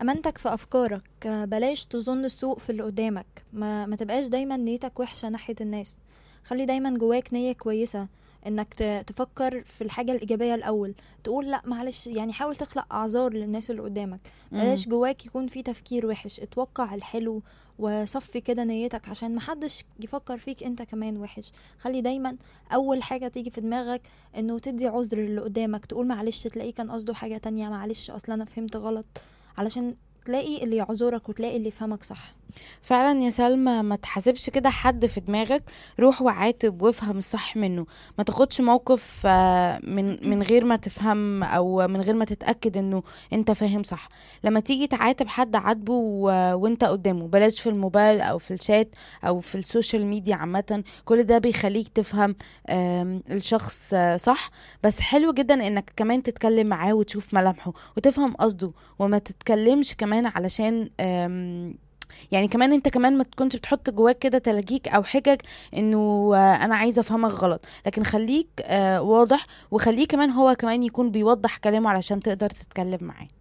امانتك في افكارك آه، بلاش تظن السوء في اللي قدامك ما, ما تبقاش دايما نيتك وحشة ناحية الناس خلي دايما جواك نية كويسة انك ت- تفكر في الحاجة الإيجابية الأول تقول لا معلش يعني حاول تخلق أعذار للناس اللي قدامك بلاش جواك يكون في تفكير وحش اتوقع الحلو وصفي كده نيتك عشان محدش يفكر فيك انت كمان وحش خلي دايما اول حاجة تيجي في دماغك انه تدي عذر اللي قدامك تقول معلش تلاقيه كان قصده حاجة تانية معلش اصلا انا فهمت غلط علشان تلاقي اللي يعذرك وتلاقي اللي يفهمك صح فعلا يا سلمى ما تحاسبش كده حد في دماغك روح وعاتب وافهم الصح منه ما تاخدش موقف آه، من من غير ما تفهم او من غير ما تتاكد انه انت فاهم صح لما تيجي تعاتب حد عاتبه و- وانت قدامه بلاش في الموبايل او في الشات او في السوشيال ميديا عامه كل ده بيخليك تفهم آم، الشخص آه، صح بس حلو جدا انك كمان تتكلم معاه وتشوف ملامحه وتفهم قصده وما تتكلمش كمان علشان آم، يعني كمان انت كمان ما تكونش بتحط جواك كده تلاجيك او حجج انه آه، انا عايزه افهمك غلط لكن خليك آه، واضح وخليه كمان هو كمان يكون بيوضح كلامه علشان تقدر تتكلم معاه